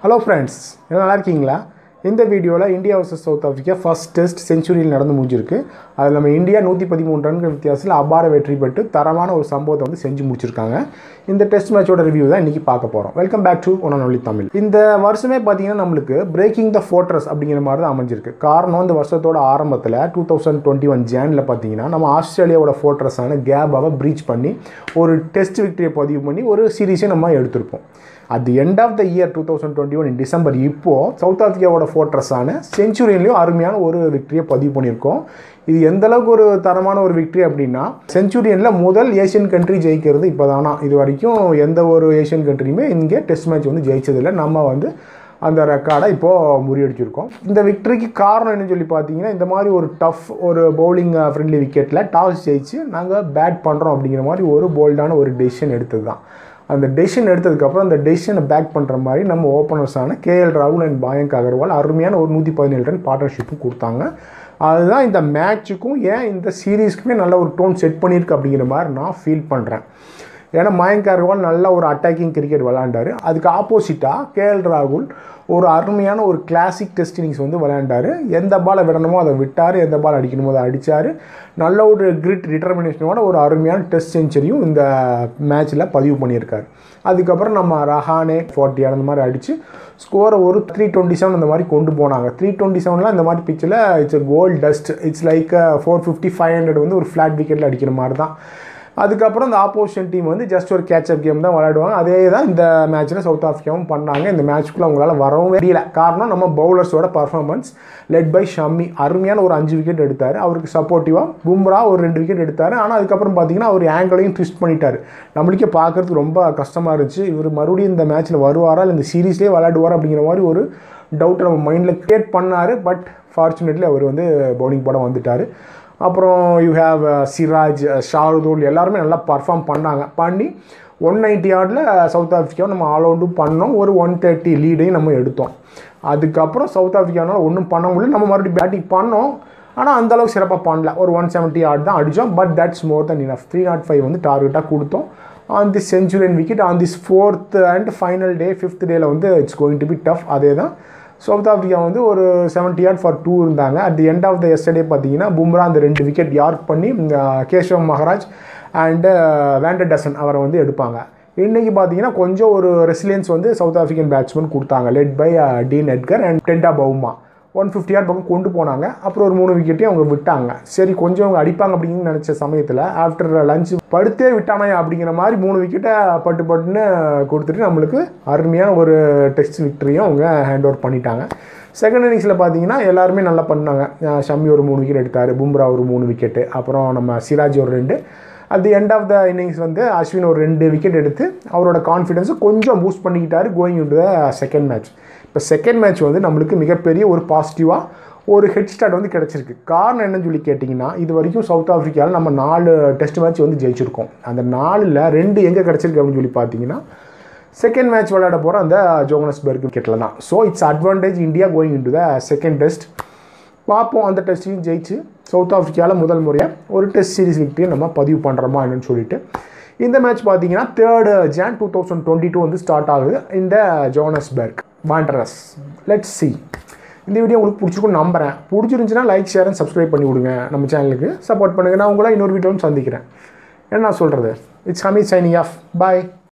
hello friends எல்லாம் நல்லா இருக்கீங்களா இந்த வீடியோவில் India vs South Africa first test செஞ்சுரியில் நடந்து முடிஞ்சிருக்கு அதில் நம்ம இந்தியா நூற்றி பதிமூணு ரன்கள் வித்தியாசத்தில் அபார வெற்றி பெற்று தரமான ஒரு சம்பவத்தை வந்து செஞ்சு முடிச்சிருக்காங்க இந்த டெஸ்ட் மேட்சோட ரிவ்யூ தான் இன்றைக்கி பார்க்க போகிறோம் welcome back to one only Tamil இந்த வருஷமே பார்த்தீங்கன்னா நம்மளுக்கு பிரேக்கிங் த ஃபோர்ட்ரஸ் அப்படிங்கிற மாதிரி தான் அமைஞ்சிருக்கு காரணம் இந்த வருஷத்தோட ஆரம்பத்தில் டூ தௌசண்ட் டுவெண்ட்டி ஒன் ஜேனில் பார்த்தீங்கன்னா நம்ம ஆஸ்திரேலியாவோட ஃபோர்ட்ரஸான கேபாவை ப்ரீச் பண்ணி ஒரு டெஸ்ட் விக்டரியை பதிவு பண்ணி ஒரு சீரீஸை நம்ம எடுத்திருப்போம் at the end of the year two thousand twenty one December இப்போது சவுத் ஆஃப்ரிக்காவோட ஃபோர்ட்ரஸான செஞ்சுரியன்லேயும் அருமையான ஒரு விக்டரியை பதிவு பண்ணியிருக்கோம் இது எந்த அளவுக்கு ஒரு தரமான ஒரு விக்டரி அப்படின்னா செஞ்சுரியனில் முதல் ஏஷியன் கண்ட்ரி ஜெயிக்கிறது இப்போ தானா இது வரைக்கும் எந்த ஒரு ஏஷியன் கண்ட்ரியுமே இங்கே டெஸ்ட் மேட்ச் வந்து ஜெயிச்சதில்லை நம்ம வந்து அந்த ரெக்கார்டை இப்போது முறியடிச்சிருக்கோம் இந்த விக்டரிக்கு காரணம் என்னன்னு சொல்லி பார்த்தீங்கன்னா இந்த மாதிரி ஒரு டஃப் ஒரு பவுலிங் ஃப்ரெண்ட்லி விக்கெட்டில் டாஸ் ஜெயிச்சு நாங்கள் பேட் பண்ணுறோம் அப்படிங்கிற மாதிரி ஒரு போல்டான ஒரு டெசிஷன் எடுத்தது தான் அந்த டெசிஷன் எடுத்ததுக்கப்புறம் அந்த டெசிஷனை பேக் பண்ணுற மாதிரி நம்ம ஓப்பனர்ஸான கேஎல் ராகுல் அண்ட் பாயங்க் அகர்வால் அருமையான ஒரு நூற்றி பதினேழு ரன் பார்ட்னர்ஷிப்பும் கொடுத்தாங்க அதுதான் இந்த மேட்ச்சுக்கும் ஏன் இந்த சீரீஸ்க்குமே நல்ல ஒரு டோன் செட் பண்ணியிருக்கு அப்படிங்கிற மாதிரி நான் ஃபீல் பண்ணுறேன் ஏன்னா மயங்க் அகர்வால் நல்ல ஒரு அட்டாக்கிங் கிரிக்கெட் விளையாண்டாரு அதுக்கு ஆப்போசிட்டாக கேஎல் ராகுல் ஒரு அருமையான ஒரு கிளாசிக் டெஸ்ட் இன்னிங்ஸ் வந்து விளையாண்டாரு எந்த பாலை விடணுமோ அதை விட்டார் எந்த பால் அடிக்கணுமோ அதை அடித்தார் நல்ல ஒரு கிரிட் டிட்டர்மினேஷனோட ஒரு அருமையான டெஸ்ட் செஞ்சுரியும் இந்த மேட்ச்சில் பதிவு பண்ணியிருக்காரு அதுக்கப்புறம் நம்ம ரஹானே ஃபார்ட்டி அந்த மாதிரி அடித்து ஸ்கோரை ஒரு த்ரீ டுவெண்ட்டி செவன் அந்த மாதிரி கொண்டு போனாங்க த்ரீ டுவெண்ட்டி செவனில் இந்த மாதிரி பிச்சில் it's gold dust it's like four fifty five hundred வந்து ஒரு ஃப்ளாட் விக்கெட்டில் அடிக்கிற மாதிரி தான் அதுக்கப்புறம் இந்த ஆப்போசிஷன் டீம் வந்து ஜஸ்ட் ஒரு கேட்சப் கேம் தான் விளையாடுவாங்க அதே தான் இந்த மேட்ச்சில் சவுத் ஆஃப்ரிக்காவும் பண்ணாங்க இந்த மேட்ச்க்குள்ளே அவங்களால வரவும் முடியல காரணம் நம்ம பவுலர்ஸோட பர்ஃபார்மன்ஸ் லெட் பை ஷம்மி அருமையான ஒரு அஞ்சு விக்கெட் எடுத்தார் அவருக்கு சப்போர்ட்டிவாக பும்ரா ஒரு ரெண்டு விக்கெட் எடுத்தார் ஆனால் அதுக்கப்புறம் பார்த்தீங்கன்னா அவர் ஆங்கிளையும் ட்விஸ்ட் பண்ணிட்டார் நம்மளுக்கே பார்க்குறதுக்கு ரொம்ப கஷ்டமாக இருந்துச்சு இவர் மறுபடியும் இந்த மேட்ச்சில் வருவாரா இல்லை இந்த சீரீஸ்லேயே விளையாடுவாரா அப்படிங்கிற மாதிரி ஒரு டவுட்டை நம்ம மைண்டில் கிரியேட் பண்ணார் பட் ஃபார்ச்சுனேட்லி அவர் வந்து பவுலிங் போட வந்துட்டார் அப்புறம் யூ ஹேவ் சிராஜ் ஷாருதூல் எல்லாருமே நல்லா பர்ஃபார்ம் பண்ணாங்க பண்ணி ஒன் நைன்ட்டி ஆர்டில் சவுத் ஆஃப்ரிக்காவை நம்ம ஆல் அவுட்டும் பண்ணோம் ஒரு ஒன் தேர்ட்டி லீடையும் நம்ம எடுத்தோம் அதுக்கப்புறம் சவுத் ஆஃப்ரிக்கானால் ஒன்றும் பண்ண முடியல நம்ம மறுபடியும் பேட்டிங் பண்ணோம் ஆனால் அந்தளவுக்கு சிறப்பாக பண்ணல ஒரு ஒன் செவன்ட்டி ஆர்ட் தான் அடித்தோம் but that's more than enough three naught five வந்து டார்கெட்டாக கொடுத்தோம் on this Centurion wicket on this fourth and final day fifth டேயில் வந்து it's going to be tough அதே தான் சவுத் ஆஃப்ரிக்கா வந்து ஒரு செவன்ட்டி ஆட் ஃபார் டூ இருந்தாங்க at the end of the yesterday பார்த்தீங்கன்னா பும்ரா அந்த ரெண்டு விக்கெட் யார்க் பண்ணி Keshav Maharaj and van der Dussen அவரை வந்து எடுப்பாங்க இன்றைக்கி பார்த்தீங்கன்னா கொஞ்சம் ஒரு ரெசிலியன்ஸ் வந்து சவுத் ஆஃப்ரிக்கன் பேட்ஸ்மேன் கொடுத்தாங்க led by Dean Elgar and Temba Bavuma one fifty or பக்கம் கொண்டு போனாங்க அப்புறம் ஒரு மூணு விக்கெட்டையும் அவங்க விட்டாங்க சரி கொஞ்சம் அவங்க அடிப்பாங்க அப்படின்னு நினச்ச சமயத்தில் ஆஃப்டர் லஞ்ச் படுத்தே விட்டானே அப்படிங்கிற மாதிரி மூணு விக்கெட்டை பட்டு பட்டுன்னு கொடுத்துட்டு நம்மளுக்கு அருமையான ஒரு டெஸ்ட் விக்டரியும் அவங்க ஹேண்ட் ஓவர் பண்ணிட்டாங்க செகண்ட் இன்னிங்ஸில் பார்த்தீங்கன்னா எல்லாருமே நல்லா பண்ணாங்க ஷம்மி ஒரு மூணு விக்கெட் எடுத்தார் பும்ரா ஒரு மூணு விக்கெட்டு அப்புறம் நம்ம சிராஜ் ஒரு ரெண்டு at the end of the innings வந்து அஸ்வின் ஒரு ரெண்டு விக்கெட் எடுத்து அவரோட கான்ஃபிடென்ஸை கொஞ்சம் பூஸ்ட் பண்ணிக்கிட்டாரு going in to the second match இப்போ செகண்ட் மேட்ச் வந்து நம்மளுக்கு மிகப்பெரிய ஒரு பாசிட்டிவாக ஒரு ஹெட் ஸ்டார்ட் வந்து கிடச்சிருக்கு காரணம் என்னன்னு சொல்லி கேட்டிங்கன்னா இது வரைக்கும் சவுத் ஆஃப்ரிக்காவில் நம்ம நாலு டெஸ்ட் மேட்ச் வந்து ஜெயிச்சிருக்கோம் அந்த நாலில் ரெண்டு எங்கே கிடச்சிருக்கு அப்படின்னு சொல்லி பார்த்தீங்கன்னா செகண்ட் மேட்ச் விளையாட போகிற அந்த ஜோகனஸ்பர்க் விக்கெட்டில் தான் so it's advantage India going in to the second test பார்ப்போம் அந்த டெஸ்ட்டையும் ஜெயிச்சு சவுத் ஆஃப்ரிக்காவில் முதல் முறையாக ஒரு டெஸ்ட் சீரிஸ் விக்டரியை நம்ம பதிவு பண்ணுறோமா என்னன்னு சொல்லிட்டு இந்த மேட்ச் பார்த்தீங்கன்னா third Jan two thousand twenty two வந்து ஸ்டார்ட் ஆகுது இந்த ஜோனஸ்பர்க் வாண்டரஸ் லெட்ஸ் சி இந்த வீடியோ உங்களுக்கு பிடிச்சிருக்குன்னு நம்புறேன் பிடிச்சிருந்துச்சுன்னா லைக் ஷேர் அண்ட் சப்ஸ்கிரைப் பண்ணி விடுங்க நம்ம சேனலுக்கு சப்போர்ட் பண்ணுங்கள் நான் உங்களை இன்னொரு வீடியோவும் சந்திக்கிறேன் என்ன நான் சொல்கிறது it's Hameed signing off bye